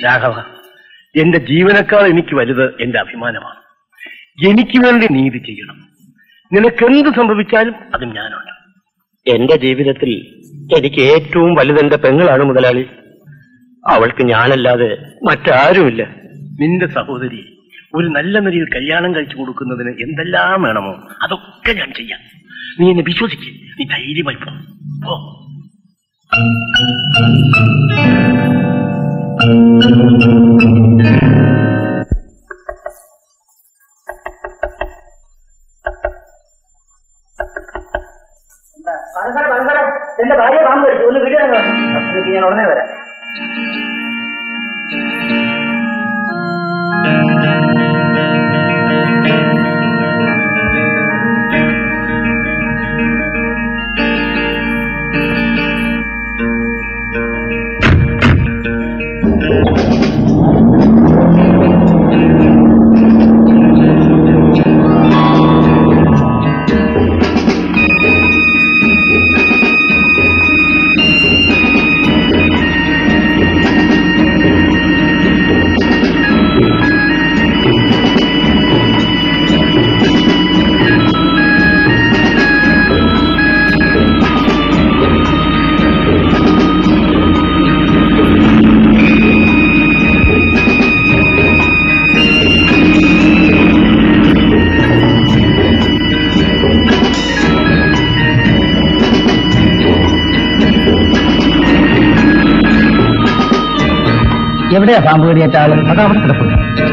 രാഘവ എന്റെ ജീവനേക്കാൾ എനിക്ക് വലുത് എന്റെ അഭിമാനമാണ് എനിക്ക് വേണ്ടി നീതി ചെയ്യണം നിനക്കെന്ത് സംഭവിച്ചാലും അതും ഞാനുണ്ട് എന്റെ ജീവിതത്തിൽ എനിക്ക് ഏറ്റവും വലുതെന്റെ പെങ്ങളാണ് മുതലാളി അവൾക്ക് ഞാനല്ലാതെ മറ്റാരുമില്ല നിന്റെ സഹോദരി ഒരു നല്ല നിലയിൽ കല്യാണം കഴിച്ചു കൊടുക്കുന്നതിന് എന്തെല്ലാം വേണമോ അതൊക്കെ ഞാൻ ചെയ്യാം നീ എന്നെ വിശ്വസിക്ക് നീ ധൈര്യമായി പോ പോ എന്റെ ഭാര്യ പാമ്പ് കഴിച്ചു ഒന്ന് വീഡിയോ ഞാൻ ഉടനെ വരാം എവിടെയാ പാമ്പ് കടിയേറ്റ ആള് അത് അവിടെ കിടപ്പുണ്ട്